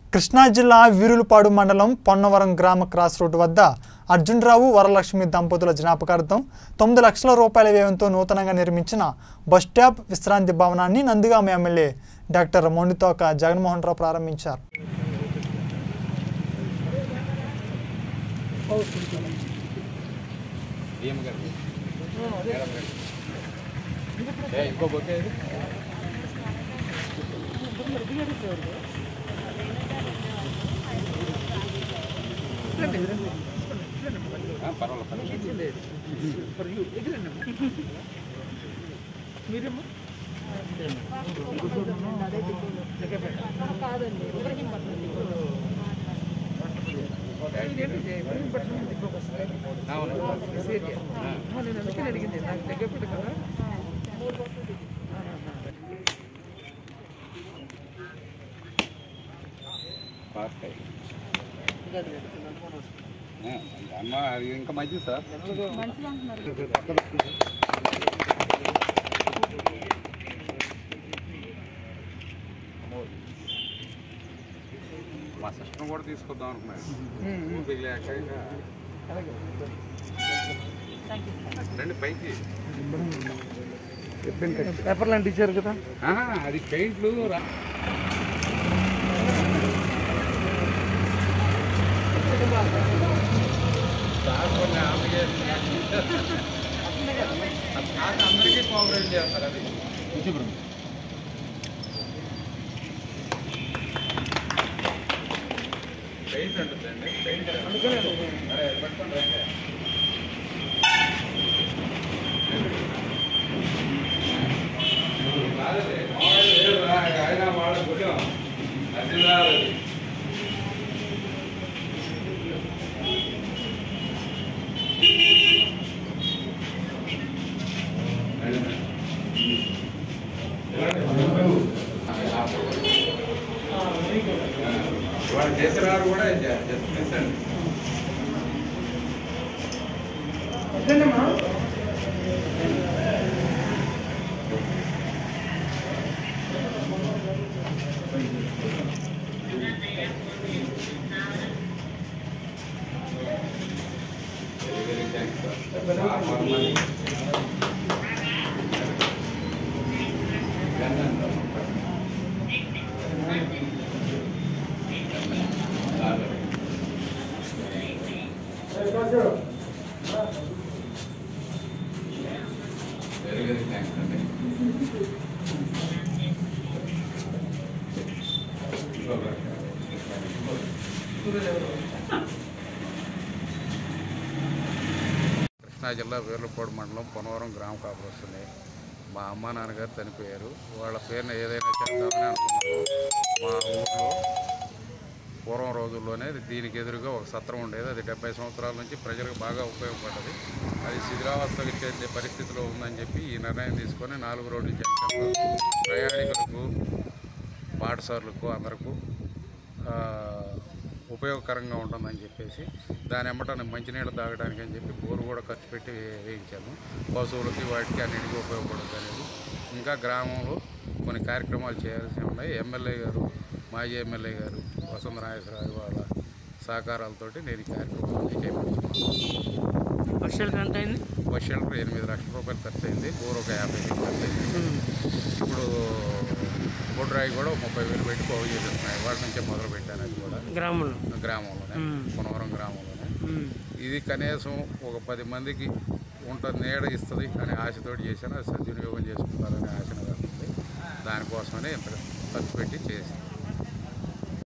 కృష్ణా జిల్లా వీరులపాడు మండలం పొన్నవరం గ్రామ క్రాస్ రోడ్డు వద్ద అర్జున్రావు వరలక్ష్మి దంపతుల జ్ఞాపకార్థం తొమ్మిది లక్షల రూపాయల వ్యయంతో నూతనంగా నిర్మించిన బస్ స్టాప్ విశ్రాంతి భవనాన్ని నందిగామ ఎమ్మెల్యే డాక్టర్ మొండితోక జగన్మోహన్ రావు ప్రారంభించారు ఇంకో బొకే పర్వాలేదు అవును ఫాస్ట్ అయ్యి. ఆ, అమ్మ అది ఇంకా మంచిది సార్ మా సిస్టమ్ కూడా తీసుకొద్దాం అనుకున్నాను ఓపిక లేక ఇక రండి పైకి పేపర్లు అంటించారు కదా ఆహా, అది పెయింట్లు రా సార్ కొన్ని application అది కాక అందరికీ కోఆపరేట్ చేస్తారు అది పెయింట్ ఉంటుందండి పెయింట్ అరే పట్టుకోండి రండి. కాదులే, మావాడు లేరు రా, ఆయన వాళ్ళ గుడ్డం. అది రాదు అది. వాడు చేసినారు కూడా జస్ట్ మిస్ అండి వెరీ వెరీ థ్యాంక్స్ సార్ బాగా మమ్మల్ని వెరీ వెరీ థ్యాంక్స్ అండి కృష్ణా జిల్లా వేర్లపాడు మండలం పొనవరం గ్రామ కాపురస్తుంది మా అమ్మ నాన్నగారు చనిపోయారు వాళ్ళ పేరున ఏదైనా చేద్దామని అనుకున్నాము మా ఊర్లో పూర్వం రోజుల్లోనే దీనికి ఎదురుగా ఒక సత్రం ఉండేది అది డెబ్బై సంవత్సరాల నుంచి ప్రజలకు బాగా ఉపయోగపడ్డది అది శిథిలావస్థకు చెందే పరిస్థితిలో ఉందని చెప్పి ఈ నిర్ణయం తీసుకొని నాలుగు రోడ్డు జంక్షన్లో ప్రయాణికులకు పాఠశాలలకు అందరకు ఆ, ఉపయోగకరంగా ఉంటుందని చెప్పేసి దాని ఎమ్మట మంచినీళ్ళు తాగడానికి అని చెప్పి బోరు కూడా ఖర్చు పెట్టి వే- వేయించాము పశువులకి వాటికి అన్నిటికీ ఉపయోగపడుతుంది అనేది ఇంకా గ్రామంలో కొన్ని కార్యక్రమాలు చేయాల్సి ఉన్నాయి ఎమ్మెల్యే గారు మాజీ ఎమ్మెల్యే గారు వసంత నాగేశ్వరరావు వాళ్ళ సహకారాలతోటి నేను ఈ కార్యక్రమాన్ని చేపడుతున్నాను బస్ షెల్టర్ ఎంత అయింది బస్ షెల్టర్ ఎనిమిది లక్షల రూపాయలు ఖర్చు అయింది బోర్ ఒక యాభై వేలు ఖర్చు అయింది ఇప్పుడు బొడ్రాయి కూడా ఒక ముప్పై వేలు పెట్టి బాగు చేసేస్తున్నాయి వాటి నుంచే మొదలు పెట్టాను అది కూడా గ్రామంలో గ్రామంలోనే మ్మ్. పునవరం గ్రామంలోనే ఉమ్. ఇది కనీసం ఒక పది మందికి ఉంటుంది నీడ ఇస్తుంది అనే ఆశతోటి చేశాను అది సద్వినియోగం చేసుకుంటారనే ఆశ నాకు ఉంది దానికోసమనే ఇంత ఖర్చు పెట్టి చేసి